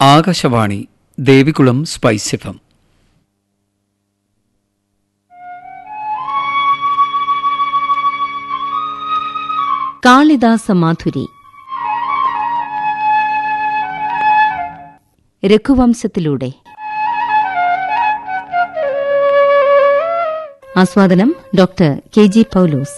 Akashvani Devikulam spice FM Kalidasa Madhuri രഘുവംശത്തിലൂടെ ആസ്വാദനം doctor K G പൗലോസ്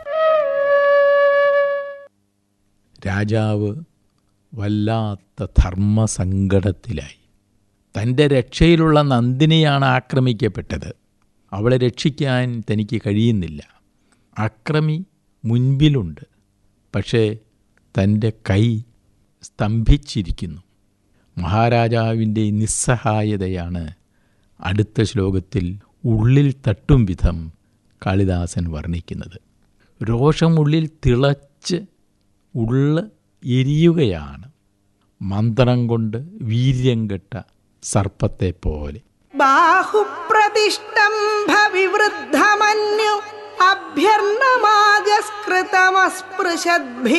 രാജാവ് വല്ലാത്ത ധർമ്മസങ്കടത്തിലായി തൻ്റെ രക്ഷയിലുള്ള നന്ദിനിയാണ് ആക്രമിക്കപ്പെട്ടത് അവളെ രക്ഷിക്കാൻ തനിക്ക് കഴിയുന്നില്ല അക്രമി മുൻപിലുണ്ട് പക്ഷേ തൻ്റെ കൈ സ്തംഭിച്ചിരിക്കുന്നു മഹാരാജാവിൻ്റെ നിസ്സഹായതയാണ് അടുത്ത ശ്ലോകത്തിൽ ഉള്ളിൽ തട്ടും വിധം കാളിദാസൻ വർണ്ണിക്കുന്നത് രോഷം ഉള്ളിൽ തിളച്ച് ഉള്ള് എരിയുകയാണ് മന്ത്രം കൊണ്ട് വീര്യം കെട്ട സർപ്പത്തെ പോലെ ബാഹുപ്രതിഷ്ടംഭവിവൃദ്ധമന്യു അഭ്യർണമാഗസ്കൃതമസ്പൃശദ്ഭി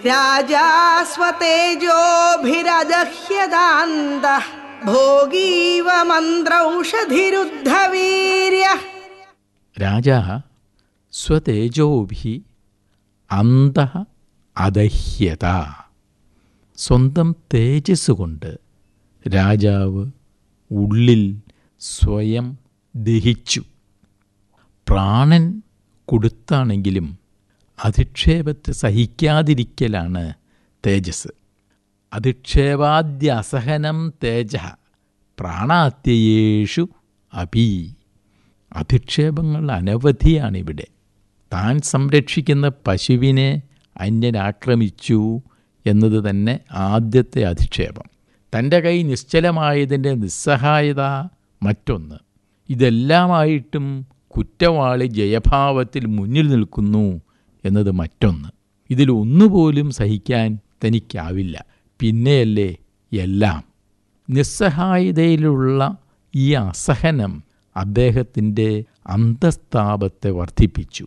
രാജാസ്വതേജോഭിരജഹ്യദാന്ത ഭോഗീവ മന്ത്രൗഷധിരുദ്ധവീര്യ രാജ സ്വതേജോഭി അന്ത അദഹ്യത സ്വന്തം തേജസ് കൊണ്ട് രാജാവ് ഉള്ളിൽ സ്വയം ദഹിച്ചു പ്രാണൻ കൊടുത്താണെങ്കിലും അധിക്ഷേപത്തെ സഹിക്കാതിരിക്കലാണ് തേജസ് അധിക്ഷേപാദ്യ അസഹനം തേജ പ്രാണാത്യയേഷു അപി അധിക്ഷേപങ്ങൾ അനവധിയാണിവിടെ താൻ സംരക്ഷിക്കുന്ന പശുവിനെ അന്യൻ ആക്രമിച്ചു എന്നത് തന്നെ ആദ്യത്തെ അധിക്ഷേപം തൻ്റെ കൈ നിശ്ചലമായതിൻ്റെ നിസ്സഹായത മറ്റൊന്ന് ഇതെല്ലാമായിട്ടും കുറ്റവാളി ജയഭാവത്തിൽ മുന്നിൽ നിൽക്കുന്നു എന്നത് മറ്റൊന്ന് ഇതിലൊന്നുപോലും സഹിക്കാൻ തനിക്കാവില്ല പിന്നെയല്ലേ എല്ലാം നിസ്സഹായതയിലുള്ള ഈ അസഹനം അദ്ദേഹത്തിൻ്റെ അന്തസ്താപത്തെ വർദ്ധിപ്പിച്ചു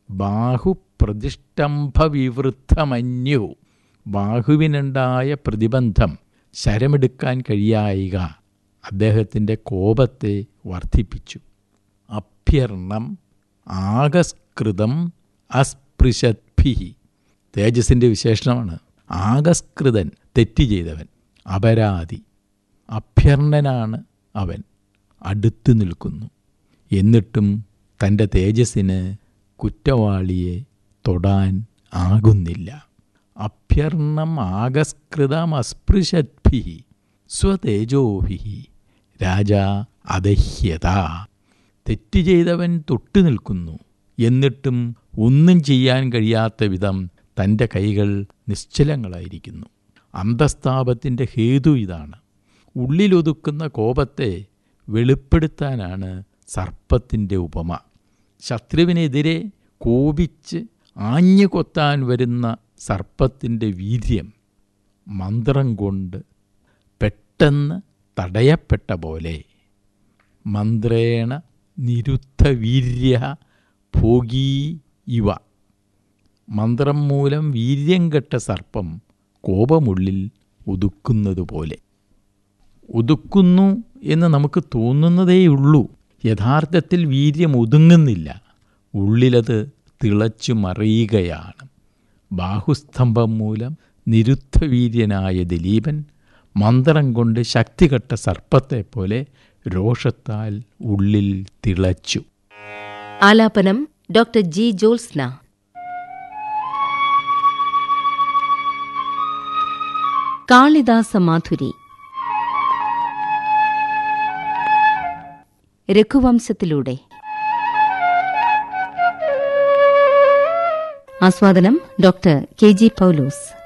ബാഹുപ്രതിഷ്ടംഭവിവൃദ്ധമന്യു ബാഹുവിനുണ്ടായ പ്രതിബന്ധം ശരമെടുക്കാൻ കഴിയായിക അദ്ദേഹത്തിൻ്റെ കോപത്തെ വർദ്ധിപ്പിച്ചു അഭ്യർണം ആകസ്കൃതം അസ്പൃശദ്ഭി തേജസ്സിൻ്റെ വിശേഷണമാണ് ആകസ്കൃതൻ തെറ്റ് ചെയ്തവൻ അപരാധി അഭ്യർണനാണ് അവൻ അടുത്തു നിൽക്കുന്നു എന്നിട്ടും തൻ്റെ തേജസ്സിന് കുറ്റവാളിയെ തൊടാൻ ആകുന്നില്ല അഭ്യർണം ആകസ്കൃതം അസ്പൃശദ്ഭി സ്വതേജോഭി രാജ അദഹ്യത തെറ്റ് ചെയ്തവൻ തൊട്ടു നിൽക്കുന്നു എന്നിട്ടും ഒന്നും ചെയ്യാൻ കഴിയാത്ത വിധം തൻ്റെ കൈകൾ നിശ്ചലങ്ങളായിരിക്കുന്നു അന്തസ്താപത്തിൻ്റെ ഹേതു ഇതാണ് ഉള്ളിലൊതുക്കുന്ന കോപത്തെ വെളിപ്പെടുത്താനാണ് സർപ്പത്തിൻ്റെ ഉപമ ശത്രുവിനെതിരെ കോപിച്ച് ആഞ്ഞു കൊത്താൻ വരുന്ന സർപ്പത്തിൻ്റെ വീര്യം മന്ത്രം കൊണ്ട് പെട്ടെന്ന് തടയപ്പെട്ട പോലെ മന്ത്രേണ നിരുദ്ധവീര്യ ഭോഗീ ഇവ മന്ത്രം മൂലം വീര്യം കെട്ട സർപ്പം കോപമുള്ളിൽ ഒതുക്കുന്നതുപോലെ ഒതുക്കുന്നു എന്ന് നമുക്ക് തോന്നുന്നതേയുള്ളൂ യഥാർത്ഥത്തിൽ വീര്യം ഒതുങ്ങുന്നില്ല ഉള്ളിലത് തിളച്ചു മറിയുകയാണ് ബാഹുസ്തംഭം മൂലം നിരുദ്ധവീര്യനായ ദിലീപൻ മന്ത്രം കൊണ്ട് ശക്തികെട്ട സർപ്പത്തെപ്പോലെ രോഷത്താൽ ഉള്ളിൽ തിളച്ചു ആലാപനം ഡോക്ടർ ജി ജോത്സ്ന കാളിദാസ മാധുരി രഘുവംശത്തിലൂടെ ആസ്വാദനം ഡോക്ടർ കെ ജി പൗലോസ്